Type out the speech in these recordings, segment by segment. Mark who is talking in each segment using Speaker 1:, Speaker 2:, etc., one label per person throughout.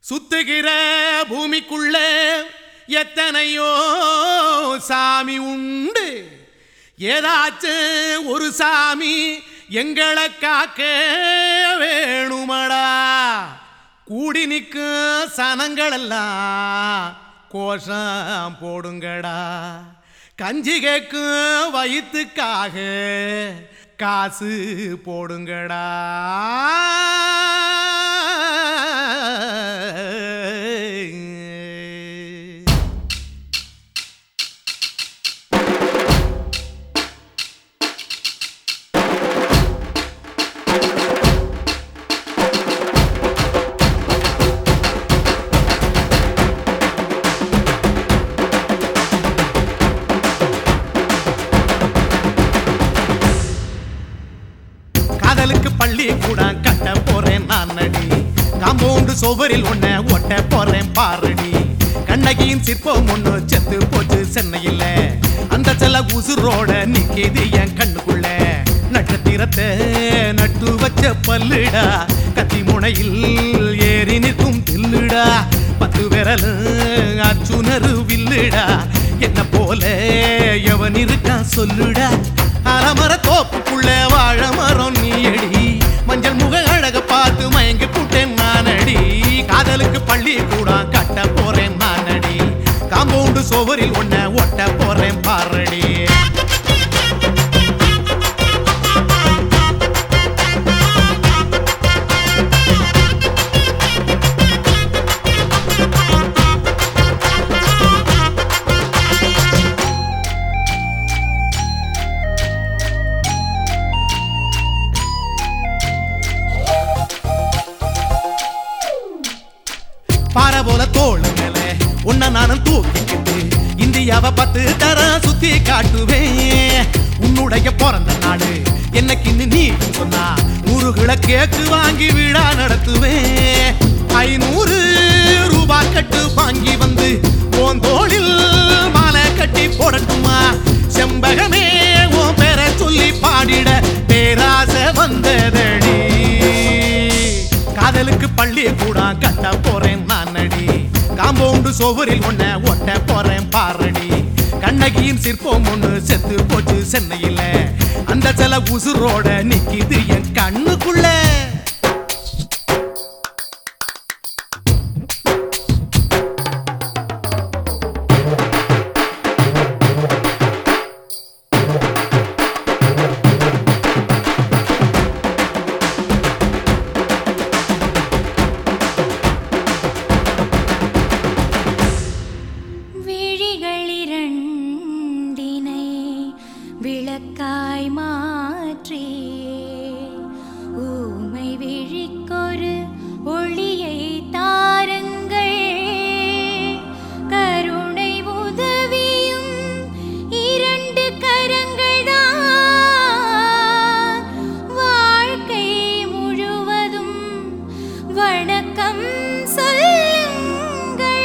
Speaker 1: சுத்துகிற பூமிக்குள்ள எத்தனையோ சாமி உண்டு ஏதாச்சும் ஒரு சாமி எங்களை காக்க வேணுமடா கூடி நிற்கும் சனங்களெல்லாம் கோஷம் போடுங்கடா கஞ்சி கேக்கும் வயிற்றுக்காக காசு போடுங்கடா காதலுக்கு பள்ளி கூட கட்ட போறேன் நான் நடி காம்பவுண்டு சுவரில் ஒன்ன ஒட்ட போறேன் பாரடி கண்ணகியின் சிற்பம் ஒண்ணு செத்து போச்சு சென்னையில அந்த செல்ல உசுரோட நிக்கிது என் கண்ணுக்குள்ள நட்சத்திரத்தை நட்டு வச்ச பல்லுடா கத்தி முனையில் ஏறி நிற்கும் தில்லுடா பத்து விரல் அச்சுணரு வில்லுடா என்ன போல எவன் இருக்கான் சொல்லுடா அலமர தோப்புக்குள்ள வாழ மரம் நீயடி மஞ்சள் முக அழக பார்த்து மயங்கி புட்டேன் நானடி காதலுக்கு பள்ளி கூட கட்ட போறேன் நானடி காம்பவுண்டு சுவரில் ஒன்ன ஒட்ட போறேன் பாரடி பாறை போல தோள் மேல உன்னை நானும் தூக்கிக்கிட்டு இந்தியாவை பத்து தர சுத்தி காட்டுவேன் உன்னுடைய பிறந்த நாடு என்னைக்குன்னு நீ சொன்னா நூறுகளை கேக்கு வாங்கி விழா நடத்துவேன் ஐநூறு ரூபாய் கட்டு வாங்கி வந்து உன் தோளில் மாலை கட்டி போடட்டுமா செம்பகமே உன் பேரை சொல்லி பாடிட பேராசை வந்ததடி காதலுக்கு பள்ளி கூட கட்ட போறேன் நான் நடி காம்பவுண்டு சுவரில் ஒன்ன ஒட்ட போறேன் பாரடி கண்ணகியின் சிற்பம் ஒண்ணு செத்து போச்சு சென்னையில அந்த சில உசுரோட நிக்கிது என் கண்ணுக்குள்ள
Speaker 2: விழிகளிரண்டினை விளக்காய் மாற்றி ஊமை விழிக்கொரு ஒளியை தாருங்கள் கருணை உதவியும் இரண்டு கரங்கள்தான் வாழ்க்கை முழுவதும் வணக்கம் சொல்லுங்கள்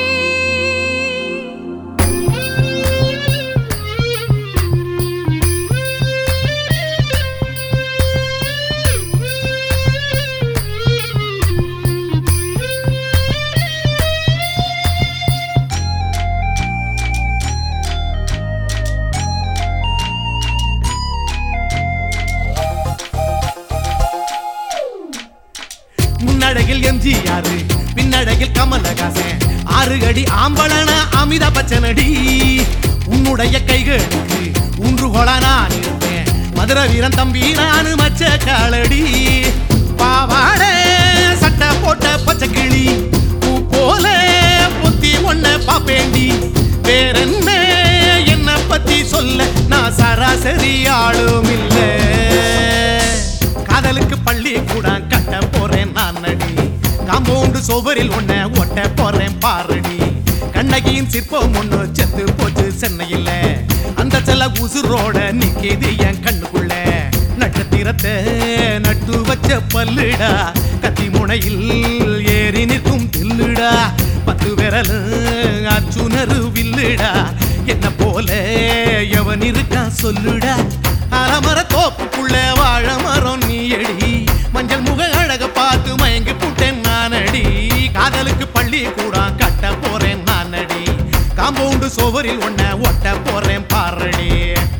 Speaker 1: முன்னடையில் எம்ஜிஆர் பின்னடையில் கமலஹாசன் ஆறு அடி ஆம்பளன அமித பச்சனடி உன்னுடைய கைகளுக்கு ஊன்றுகோலா நான் இருப்பேன் மதுர வீரன் தம்பி நானு மச்ச காலடி பாவாட சட்டை போட்ட பச்சை கிளி பூ போல பொத்தி ஒன்ன பாப்பேண்டி வேறென்ன என்ன பத்தி சொல்ல நான் சராசரி ஆளும் இல்லை காதலுக்கு பள்ளி கூட கட்ட போறேன் நான் நடி காம்பவுண்டு சுவரில் ஒன்ன ஒட்ட போறேன் பாரடி கண்ணகியின் சிற்பம் ஒண்ணு செத்து போச்சு சென்னையில அந்த செல்ல உசுரோட நிக்கிது என் கண்ணுக்குள்ள நட்சத்திரத்தை நட்டு வச்ச பல்லுடா கத்தி முனையில் ஏறி நிற்கும் தில்லுடா பத்து விரல் அச்சுணரு வில்லுடா என்ன போல எவன் இருக்கான் சொல்லுடா அலமர தோப்புக்குள்ள வாழ மரம் நீயடி மஞ்சள் முக அழக பார்த்து மயங்கி புட்டேன் நானடி காதலுக்கு பள்ளி பள்ளி கூட கட்ட போறேன் நானடி காம்பவுண்டு சுவரில் ஒன்ன ஒட்ட போறேன் பாரடி